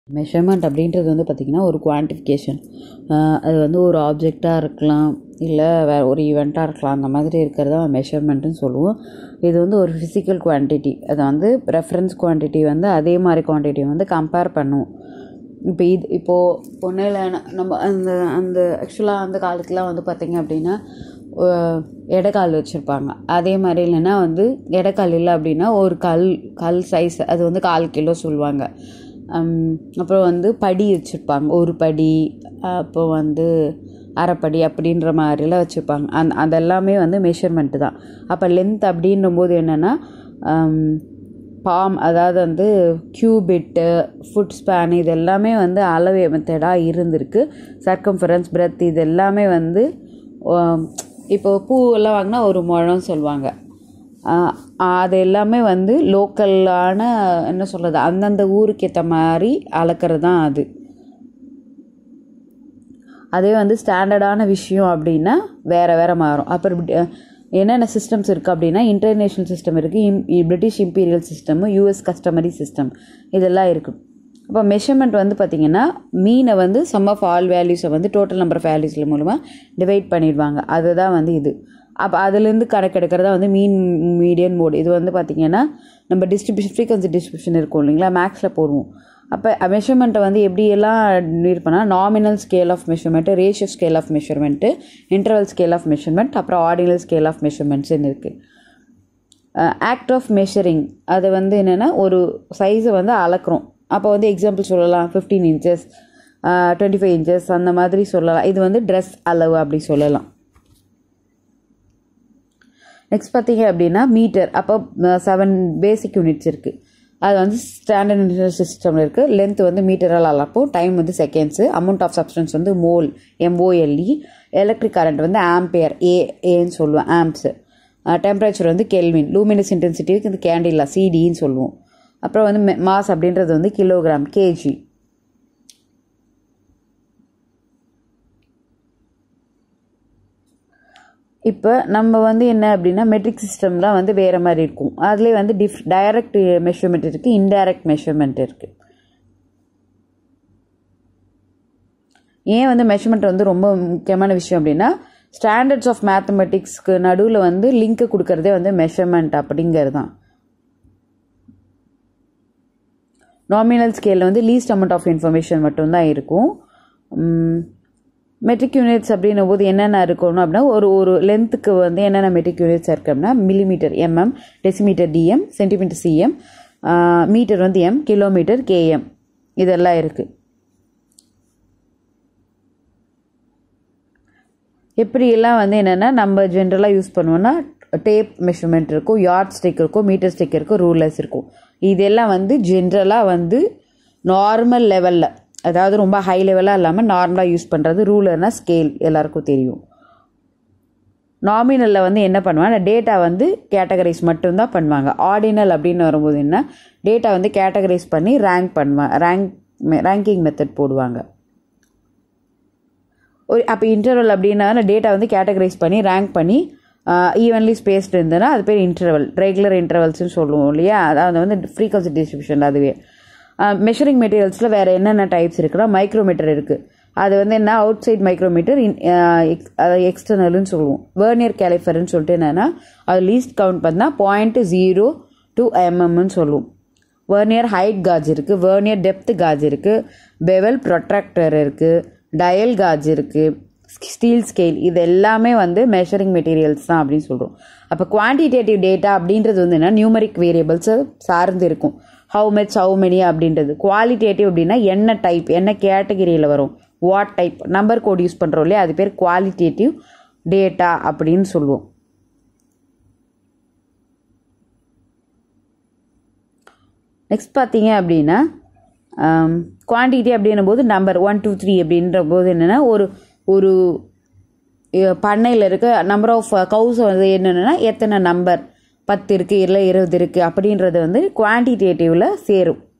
measurement அப்படின்றது வந்து பார்த்திங்கன்னா ஒரு குவான்டிஃபிகேஷன் அது வந்து ஒரு ஆப்ஜெக்டாக இருக்கலாம் இல்லை வேறு ஒரு ஈவெண்ட்டாக இருக்கலாம் அந்த மாதிரி இருக்கிறத மெஷர்மெண்ட்டுன்னு சொல்லுவோம் இது வந்து ஒரு ஃபிசிக்கல் குவான்டிட்டி அதை வந்து ரெஃபரன்ஸ் குவான்டிட்டி வந்து அதே மாதிரி குவான்டிட்டி வந்து கம்பேர் பண்ணுவோம் இப்போ இது இப்போது ஒன்றும் நம்ம அந்த அந்த ஆக்சுவலாக அந்த காலத்துலாம் வந்து பார்த்திங்க அப்படின்னா எடைக்கால் வச்சுருப்பாங்க அதே மாதிரி இல்லைன்னா வந்து எடைக்கால் இல்லை அப்படின்னா ஒரு கல் கல் சைஸ் அது வந்து கால் கிலோ சொல்லுவாங்க அப்புறம் வந்து படி வச்சுருப்பாங்க ஒரு படி அப்போ வந்து அரைப்படி அப்படின்ற மாதிரிலாம் வச்சுருப்பாங்க அந் அதெல்லாமே வந்து மெஷர்மெண்ட்டு தான் அப்போ லென்த் அப்படின்ற போது என்னென்னா பாம் அதாவது வந்து கியூபிட்டு ஃபுட் ஸ்பேன் இது எல்லாமே வந்து அளவு மெத்தடாக இருந்திருக்கு சர்க்கம்ஃபரன்ஸ் பிரெத் இது எல்லாமே வந்து இப்போ பூவெல்லாம் வாங்கினா ஒரு முழம் சொல்லுவாங்க அது எல்லாமே வந்து லோக்கலான என்ன சொல்கிறது அந்தந்த ஊருக்கு ஏற்ற மாதிரி அளக்கிறது தான் அது அதே வந்து ஸ்டாண்டர்டான விஷயம் அப்படின்னா வேறு வேறு மாறும் அப்புறம் என்னென்ன சிஸ்டம்ஸ் இருக்குது அப்படின்னா இன்டர்நேஷ்னல் சிஸ்டம் இருக்குது இம் British imperial system US customary system இதெல்லாம் இருக்குது அப்போ மெஷர்மெண்ட் வந்து பார்த்திங்கன்னா மீனை வந்து சம் ஆஃப் ஆல் வேல்யூஸை வந்து டோட்டல் நம்பர் ஆஃப் வேல்யூஸில் மூலமாக டிவைட் பண்ணிடுவாங்க அதுதான் வந்து இது அப்போ அதுலேருந்து கணக்கெடுக்கிறதா வந்து மீன் மீடியன் மோட் இது வந்து பார்த்திங்கன்னா நம்ம டிஸ்ட்ரிபியூஷன் ஃப்ரீக்வன்சி டிஸ்ட்ரிபியூஷன் இருக்கும் இல்லைங்களா மேக்ஸில் போடுவோம் அப்போ மெஷர்மெண்ட்டை வந்து எப்படியெல்லாம் இருப்பேன்னா nominal scale of measurement ratio scale of measurement interval scale of measurement அப்புறம் ஆர்டினல் ஸ்கேல் ஆஃப் மெஷர்மெண்ட்ஸ்னு இருக்குது ஆக்ட் ஆஃப் மெஷரிங் அது வந்து என்னென்னா ஒரு சைஸை வந்து அளக்குறோம் அப்போ வந்து எக்ஸாம்பிள் சொல்லலாம் fifteen inches twenty five inches அந்த மாதிரி சொல்லலாம் இது வந்து ட்ரெஸ் அளவு அப்படி சொல்லலாம் நெக்ஸ்ட் பார்த்தீங்க அப்படின்னா மீட்டர் அப்போ செவன் பேசிக் யூனிட்ஸ் இருக்குது அது வந்து ஸ்டாண்டர்ட் இன்டர்னல் சிஸ்டமில் இருக்குது லென்த் வந்து மீட்டரால் அளப்போம் டைம் வந்து செகண்ட்ஸு அமௌண்ட் ஆஃப் சப்ஸ்டன்ஸ் வந்து மோல் எம்ஓஎல்இ எலக்ட்ரிக் கரண்ட் வந்து ஆம்பியர் ஏ ஏன்னு சொல்லுவோம் ஆம்ப்ஸு டெம்பரேச்சர் வந்து கெல்வின் லூமினஸ் இன்டென்சிட்டிக்கு இந்த கேண்டிலா சிடின்னு சொல்லுவோம் அப்புறம் வந்து மாஸ் அப்படின்றது வந்து கிலோகிராம் கேஜி இப்போ நம்ம வந்து என்ன அப்படின்னா மெட்ரிக் சிஸ்டம்லாம் வந்து வேறு மாதிரி இருக்கும் அதுலேயே வந்து டிஃப் டைரக்ட் மெஷர்மெண்ட் இருக்குது இன்டைரக்ட் மெஷர்மெண்ட் இருக்குது ஏன் வந்து மெஷர்மெண்ட் வந்து ரொம்ப முக்கியமான விஷயம் அப்படின்னா ஸ்டாண்டர்ட்ஸ் ஆஃப் மேத்தமெட்டிக்ஸ்க்கு நடுவில் வந்து லிங்க்கை கொடுக்கறதே வந்து மெஷர்மெண்ட் அப்படிங்கிறது தான் நாமினல் ஸ்கேலில் வந்து லீஸ்ட் அமௌண்ட் ஆஃப் இன்ஃபர்மேஷன் மட்டும்தான் இருக்கும் மெட்ரிக் யூனிட்ஸ் அப்படின்னும் போது என்னென்ன இருக்கணும் அப்படின்னா ஒரு ஒரு லென்த்துக்கு வந்து என்னென்ன மெட்ரிக் யூனிட்ஸ் இருக்கு அப்படின்னா millimetre MM decimetre DM centimetre CM metre வந்து எம் கிலோமீட்டர் கேஎம் இதெல்லாம் இருக்குது எப்படியெல்லாம் வந்து என்னென்னா நம்ம ஜென்ரலாக யூஸ் பண்ணுவோன்னா டேப் மெஷர்மெண்ட் இருக்கும் யார்ட் ஸ்டிக் இருக்கும் மீட்டர் ஸ்டிக் இருக்கும் ரூலர்ஸ் இருக்கும் இதெல்லாம் வந்து ஜென்ரலாக வந்து நார்மல் லெவலில் அதாவது ரொம்ப ஹை லெவலாக இல்லாமல் நார்மலாக யூஸ் பண்ணுறது ரூலர்னால் ஸ்கேல் எல்லாருக்கும் தெரியும் நாமினலில் வந்து என்ன பண்ணுவாங்க டேட்டா வந்து கேட்டகரைஸ் மட்டும்தான் பண்ணுவாங்க ஆர்டினல் அப்படின்னு வரும்போது என்ன டேட்டா வந்து கேட்டகரைஸ் பண்ணி ரேங்க் பண்ணுவாங்க ரேங்க் ரேங்கிங் மெத்தட் போடுவாங்க ஒரு அப்போ இன்டர்வல் அப்படின்னா டேட்டா வந்து கேட்டகரைஸ் பண்ணி ரேங்க் பண்ணி ஈவன்லி ஸ்பேஸ்டு இருந்ததுன்னா அது பேர் இன்டர்வல் ரெகுலர் இன்டர்வல்ஸ்னு சொல்லுவோம் இல்லையா அதாவது வந்து ஃப்ரீக்வன்சி டிஸ்ட்ரிபியூஷன் அதுவே மெஷரிங் மெட்டீரியல்ஸில் வேறு என்னென்ன டைப்ஸ் இருக்குன்னா மைக்ரோமீட்டர் இருக்குது அது வந்து என்ன அவுட் சைட் மைக்ரோமீட்டர் அது எக்ஸ்டர்னல்னு சொல்லுவோம் வேர்னியர் கேலிஃபர்னு சொல்லிட்டு என்னென்னா அது லீஸ்ட் கவுண்ட் பண்ணால் பாயிண்ட் ஜீரோ டூ எம்எம்னு சொல்லுவோம் வேர்னியர் ஹைட் காஜ் இருக்குது வேர்னியர் டெப்த் காஜ் இருக்குது பெவல் ப்ரொட்ராக்டர் இருக்குது டயல் காஜ் இருக்குது ஸ்டீல் ஸ்கேல் இது எல்லாமே வந்து மெஷரிங் மெட்டீரியல்ஸ் தான் அப்படின்னு சொல்கிறோம் அப்போ குவான்டிடேட்டிவ் டேட்டா அப்படின்றது வந்து என்ன நியூமரிக் வேரியபிள்ஸை சார்ந்து இருக்கும் ஹவு மச் ஹவு மெனி அப்படின்றது குவாலிட்டேட்டிவ் அப்படின்னா என்ன டைப் என்ன கேட்டகிரியில் வரும் what type number code use பண்ணுறோம் இல்லையா அது பேர் குவாலிட்டேட்டிவ் டேட்டா அப்படின்னு சொல்லுவோம் நெக்ஸ்ட் பார்த்தீங்க அப்படின்னா குவான்டிட்டி அப்படின்னும் போது நம்பர் ஒன் டூ த்ரீ அப்படின்ற போது என்னென்னா ஒரு ஒரு பண்ணையில் இருக்க நம்பர் ஆஃப் கவுஸ் வந்து என்னென்னா எத்தனை நம்பர் பத்து இருக்குது இல்லை இருபது இருக்குது அப்படின்றது வந்து குவான்டிடேட்டிவில் சேரும்